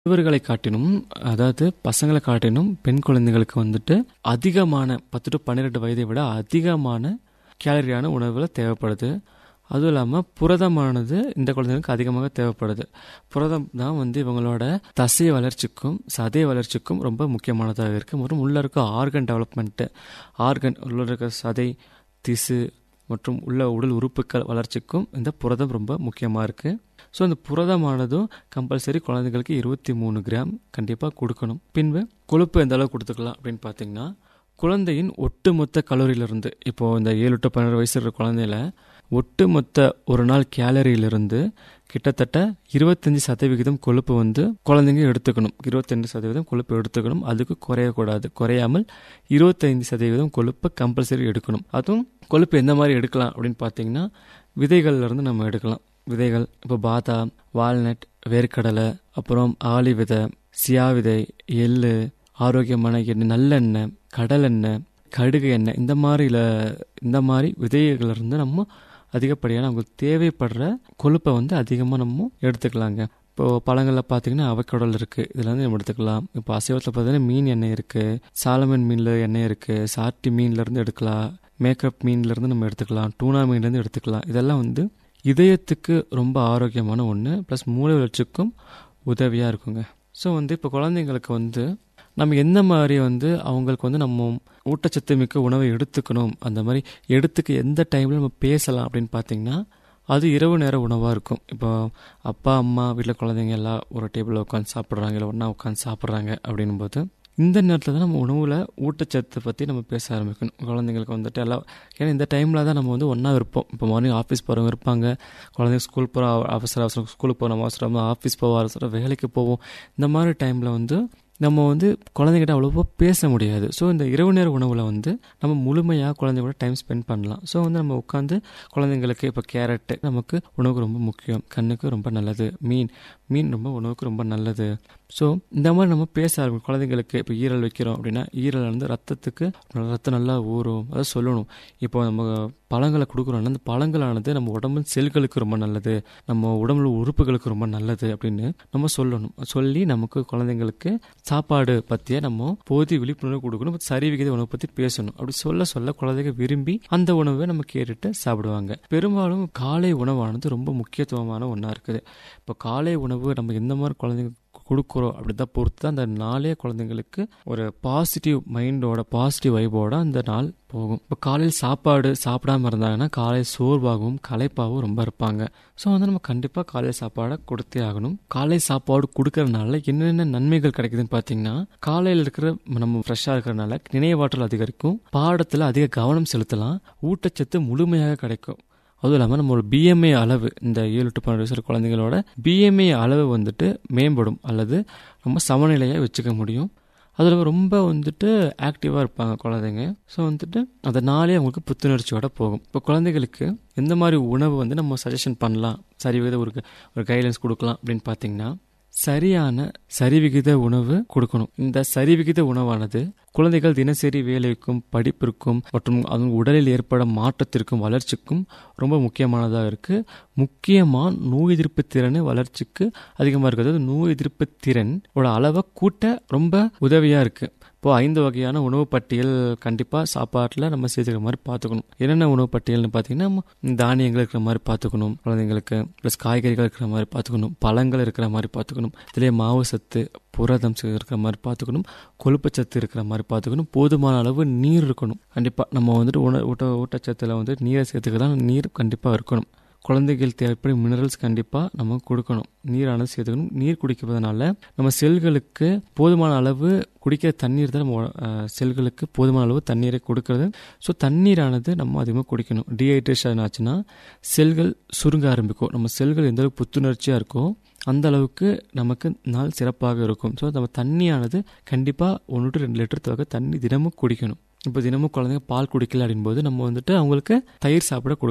சிறுவர்களை காட்டினும் அதாவது பசங்களை காட்டினும் பெண் குழந்தைகளுக்கு வந்துட்டு அதிகமான பத்து டு பன்னிரெண்டு வயதை விட அதிகமான கேலரியான உணவுகள் தேவைப்படுது அதுவும் இல்லாமல் புரதமானது இந்த குழந்தைகளுக்கு அதிகமாக தேவைப்படுது புரதம் தான் வந்து இவங்களோட தசை வளர்ச்சிக்கும் சதை வளர்ச்சிக்கும் ரொம்ப முக்கியமானதாக இருக்குது மற்றும் உள்ள இருக்க ஆர்கன் டெவலப்மெண்ட்டு ஆர்கன் உள்ள இருக்க சதை திசு மற்றும் உள்ள உடல் உறுப்புகள் வளர்ச்சிக்கும் இந்த புரதம் ரொம்ப முக்கியமாக இருக்குது ஸோ இந்த புரதமானதும் கம்பல்சரி குழந்தைங்களுக்கு இருபத்தி மூணு கிராம் கண்டிப்பாக கொடுக்கணும் பின்பு கொழுப்பு எந்த அளவு கொடுத்துக்கலாம் அப்படின்னு பார்த்தீங்கன்னா குழந்தையின் ஒட்டுமொத்த கலோரியிலிருந்து இப்போது இந்த ஏழு டு பன்னெண்டு வயசு இருக்கிற குழந்தையில ஒட்டுமொத்த ஒரு நாள் கேலரியிலிருந்து கிட்டத்தட்ட இருபத்தஞ்சி சதவிகிதம் கொழுப்பு வந்து குழந்தைங்க எடுத்துக்கணும் இருபத்தஞ்சு சதவீதம் கொழுப்பு எடுத்துக்கணும் அதுக்கு குறையக்கூடாது குறையாமல் இருபத்தைந்து சதவீதம் கொழுப்பை கம்பல்சரி எடுக்கணும் அதுவும் கொழுப்பு எந்த மாதிரி எடுக்கலாம் அப்படின்னு பார்த்தீங்கன்னா விதைகள்ல இருந்து நம்ம எடுக்கலாம் விதைகள் இப்போ பாதாம் வால்நட் வேர்க்கடலை அப்புறம் ஆளி விதை சியா விதை எள்ளு ஆரோக்கியமான எண்ணெய் நல்லெண்ணெய் கடலெண்ணெய் கடுகு எண்ணெய் இந்த மாதிரில இந்த மாதிரி விதைகள் இருந்து நம்ம அதிகப்படியான அவங்களுக்கு தேவைப்படுற கொழுப்பை வந்து அதிகமாக நம்ம எடுத்துக்கலாங்க இப்போது பழங்களில் பார்த்தீங்கன்னா அவக்கடல் இருக்குது இதில் வந்து நம்ம எடுத்துக்கலாம் இப்போ அசைவத்தில் பார்த்தீங்கன்னா மீன் எண்ணெய் இருக்குது சாலமன் மீனில் எண்ணெய் இருக்குது சாட்டி மீன்லேருந்து எடுக்கலாம் மேக்கப் மீன்லேருந்து நம்ம எடுத்துக்கலாம் டூனா மீன்லேருந்து எடுத்துக்கலாம் இதெல்லாம் வந்து இதயத்துக்கு ரொம்ப ஆரோக்கியமான ஒன்று ப்ளஸ் மூளை வளர்ச்சிக்கும் உதவியாக இருக்குங்க ஸோ வந்து இப்போ குழந்தைங்களுக்கு வந்து நம்ம எந்த மாதிரி வந்து அவங்களுக்கு வந்து நம்ம ஊட்டச்சத்து மிக்க உணவை எடுத்துக்கணும் அந்த மாதிரி எடுத்துக்க எந்த டைமில் நம்ம பேசலாம் அப்படின்னு பார்த்தீங்கன்னா அது இரவு நேர உணவாக இருக்கும் இப்போ அப்பா அம்மா வீட்டில் குழந்தைங்க எல்லாம் ஒரு டேபிளில் உட்காந்து சாப்பிட்றாங்க இல்லை ஒன்றா உட்காந்து சாப்பிட்றாங்க அப்படின்னும் போது இந்த நேரத்தில் தான் நம்ம உணவில் ஊட்டச்சத்தை பற்றி நம்ம பேச ஆரம்பிக்கணும் குழந்தைங்களுக்கு வந்துட்டு எல்லாம் ஏன்னா இந்த டைமில் தான் நம்ம வந்து ஒன்றா இருப்போம் இப்போ மார்னிங் ஆஃபீஸ் போகிறவங்க இருப்பாங்க குழந்தைங்க ஸ்கூல் போகிற அவசர அவசரம் ஸ்கூலுக்கு போகணும் அவசரம் ஆஃபீஸ் போவோம் அவசரம் வேலைக்கு போவோம் இந்த மாதிரி டைமில் வந்து நம்ம வந்து குழந்தைகிட்ட அவ்வளோவா பேச முடியாது ஸோ இந்த இரவு நேர உணவில் வந்து நம்ம முழுமையாக குழந்தைங்களோட டைம் ஸ்பெண்ட் பண்ணலாம் ஸோ வந்து நம்ம உட்காந்து குழந்தைங்களுக்கு இப்போ கேரட்டு நமக்கு உணவுக்கு ரொம்ப முக்கியம் கண்ணுக்கு ரொம்ப நல்லது மீன் மீன் ரொம்ப உணவுக்கு ரொம்ப நல்லது ஸோ இந்த மாதிரி நம்ம பேச ஆரம்பிக்கும் குழந்தைங்களுக்கு இப்போ ஈரல் வைக்கிறோம் அப்படின்னா ஈரல் வந்து ரத்தத்துக்கு ரத்தம் நல்லா ஊறும் அதை சொல்லணும் இப்போ நம்ம பழங்களை கொடுக்குறோம்னா அந்த பழங்களானது நம்ம உடம்பு செல்களுக்கு ரொம்ப நல்லது நம்ம உடம்புல உறுப்புகளுக்கு ரொம்ப நல்லது அப்படின்னு நம்ம சொல்லணும் சொல்லி நமக்கு குழந்தைங்களுக்கு சாப்பாடு பற்றிய நம்ம போதி விழிப்புணர்வு கொடுக்கணும் சரி விகித உணவை பற்றி பேசணும் அப்படி சொல்ல சொல்ல குழந்தைங்க விரும்பி அந்த உணவை நம்ம கேட்டுட்டு சாப்பிடுவாங்க பெரும்பாலும் காலை உணவானது ரொம்ப முக்கியத்துவமான ஒன்றா இருக்குது இப்போ காலை உணவு நம்ம எந்த மாதிரி குழந்தைங்க கொடுக்குறோம் அப்படி தான் பொறுத்து தான் அந்த நாளே குழந்தைங்களுக்கு ஒரு பாசிட்டிவ் மைண்டோட பாசிட்டிவ் வைபோட அந்த நாள் போகும் இப்போ காலையில் சாப்பாடு சாப்பிடாம இருந்தாங்கன்னா காலை சோர்வாகவும் களைப்பாகவும் ரொம்ப இருப்பாங்க ஸோ வந்து நம்ம கண்டிப்பாக காலை சாப்பாடை கொடுத்தே ஆகணும் காலை சாப்பாடு கொடுக்கறதுனால என்னென்ன நன்மைகள் கிடைக்குதுன்னு பார்த்தீங்கன்னா காலையில் இருக்கிற நம்ம ஃப்ரெஷ்ஷாக இருக்கிறனால நினைவாற்றல் அதிகரிக்கும் பாடத்தில் அதிக கவனம் செலுத்தலாம் ஊட்டச்சத்து முழுமையாக கிடைக்கும் அதுவும் இல்லாமல் நம்மளோட பிஎம்ஐ அளவு இந்த ஏழு டு பன்னெண்டு வயசு குழந்தைங்களோட பிஎம்ஐ அளவு வந்துட்டு மேம்படும் அல்லது ரொம்ப சமநிலையாக வச்சுக்க முடியும் அதில் ரொம்ப வந்துட்டு ஆக்டிவாக இருப்பாங்க குழந்தைங்க ஸோ வந்துட்டு அதனாலே அவங்களுக்கு புத்துணர்ச்சியோட போகும் இப்போ குழந்தைகளுக்கு எந்த மாதிரி உணவு வந்து நம்ம சஜஷன் பண்ணலாம் சரிவிகித ஒரு ஒரு கைட்லைன்ஸ் கொடுக்கலாம் அப்படின்னு பார்த்தீங்கன்னா சரியான சரிவிகித உணவு கொடுக்கணும் இந்த சரிவிகித உணவானது குழந்தைகள் தினசரி வேலைக்கும் படிப்பிற்கும் மற்றும் அதன் உடலில் ஏற்படும் மாற்றத்திற்கும் வளர்ச்சிக்கும் ரொம்ப முக்கியமானதாக இருக்குது முக்கியமாக நோய் எதிர்ப்பு திறன் வளர்ச்சிக்கு அதிகமாக இருக்குது அதாவது நோய் எதிர்ப்பு திறன் அளவை கூட்ட ரொம்ப உதவியாக இருக்குது இப்போது ஐந்து வகையான உணவு பட்டியல் கண்டிப்பாக சாப்பாட்டில் நம்ம சேர்த்துக்கிற மாதிரி பார்த்துக்கணும் என்னென்ன உணவு பட்டியல்னு பார்த்தீங்கன்னா தானியங்கள் இருக்கிற மாதிரி பார்த்துக்கணும் குழந்தைங்களுக்கு ப்ளஸ் காய்கறிகள் இருக்கிற மாதிரி பார்த்துக்கணும் பழங்கள் இருக்கிற மாதிரி பார்த்துக்கணும் இதுலேயே மாவு சத்து புரதம் இருக்கிற மாதிரி பார்த்துக்கணும் கொழுப்பு சத்து இருக்கிற மாதிரி பார்த்துக்கணும் போதுமான அளவு நீர் இருக்கணும் கண்டிப்பாக நம்ம வந்துட்டு உண ஊட்ட ஊட்டச்சத்தில் வந்து நீரை சேர்த்துக்கலாம் நீர் கண்டிப்பாக இருக்கணும் குழந்தைகள் தேவைப்படும் மினரல்ஸ் கண்டிப்பாக நம்ம கொடுக்கணும் நீரானது சேர்த்துக்கணும் நீர் குடிக்கிறதுனால நம்ம செல்களுக்கு போதுமான அளவு குடிக்கிற தண்ணீர் தான் நம்ம செல்களுக்கு போதுமான அளவு தண்ணீரை கொடுக்கறது ஸோ தண்ணீரானது நம்ம அதிகமாக குடிக்கணும் டீஹைட்ரேஷன் ஆச்சுன்னா செல்கள் சுருங்க ஆரம்பிக்கும் நம்ம செல்கள் எந்த அளவுக்கு புத்துணர்ச்சியாக இருக்கோ அந்த அளவுக்கு நமக்கு நாள் சிறப்பாக இருக்கும் ஸோ நம்ம தண்ணியானது கண்டிப்பாக ஒன்று டு ரெண்டு லிட்டர் தொகை தண்ணி தினமும் குடிக்கணும் இப்போ தினமும் குழந்தைங்க பால் குடிக்கல அப்படின்போது நம்ம வந்துட்டு அவங்களுக்கு தயிர் சாப்பிட கொடுக்கலாம்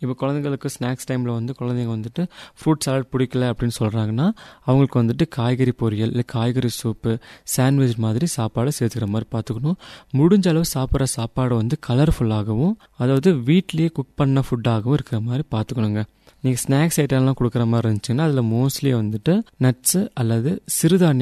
இப்போ குழந்தைங்களுக்கு ஸ்நாக்ஸ் டைமில் வந்து குழந்தைங்க வந்துட்டு ஃப்ரூட் சாலட் பிடிக்கல அப்படின்னு சொல்கிறாங்கன்னா அவங்களுக்கு வந்துட்டு காய்கறி பொரியல் இல்லை காய்கறி சூப்பு சாண்ட்விச் மாதிரி சாப்பாடு சேர்த்துக்கிற மாதிரி பார்த்துக்கணும் முடிஞ்ச அளவு சாப்பிட்ற சாப்பாடு வந்து கலர்ஃபுல்லாகவும் அதாவது வீட்லேயே குக் பண்ண ஃபுட்டாகவும் இருக்கிற மாதிரி பார்த்துக்கணுங்க நீங்கள் ஸ்நாக்ஸ் ஐட்டம்லாம் கொடுக்குற மாதிரி இருந்துச்சுன்னா அதில் மோஸ்ட்லி வந்துட்டு நட்ஸு அல்லது சிறுதானிய